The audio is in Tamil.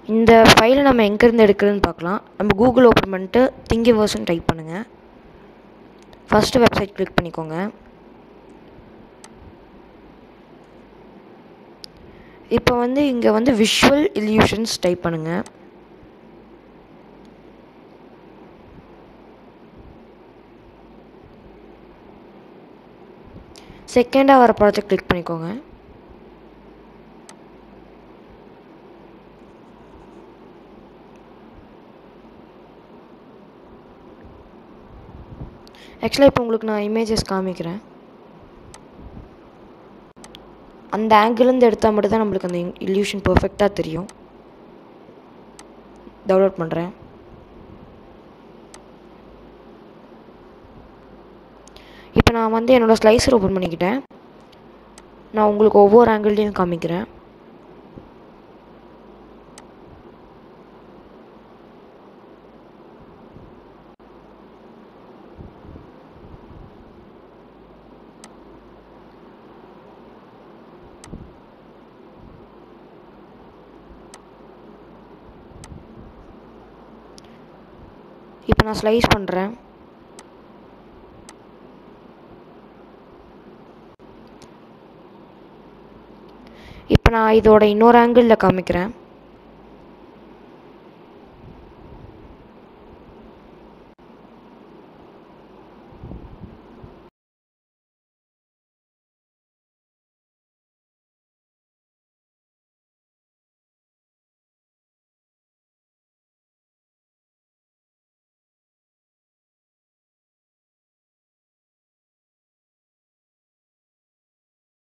இந்த ஃபைலை நம்ம எங்கேருந்து எடுக்கிறதுன்னு பார்க்கலாம் நம்ம கூகுள் ஓப்பன் பண்ணிட்டு திங்கிவர்ஸ்னு டைப் பண்ணுங்கள் ஃபஸ்ட்டு வெப்சைட் கிளிக் பண்ணிக்கோங்க இப்போ வந்து இங்கே வந்து விஷுவல் இல்யூஷன்ஸ் டைப் பண்ணுங்கள் செகண்டாக வர ப்ராஜெக்ட் கிளிக் பண்ணிக்கோங்க ஆக்சுவலாக இப்போ உங்களுக்கு நான் இமேஜஸ் காமிக்கிறேன் அந்த ஆங்கிள்லேருந்து எடுத்தால் மட்டும் தான் நம்மளுக்கு அந்த இல்யூஷன் பர்ஃபெக்டாக தெரியும் டவுன்லோட் பண்ணுறேன் இப்போ நான் வந்து என்னோடய ஸ்லைசர் ஓப்பன் பண்ணிக்கிட்டேன் நான் உங்களுக்கு ஒவ்வொரு ஆங்கிள்லேயும் காமிக்கிறேன் இப்போ நான் ஸ்லைஸ் பண்ணுறேன் இப்போ நான் இதோட இன்னொரு ஆங்கிளில் காமிக்கிறேன்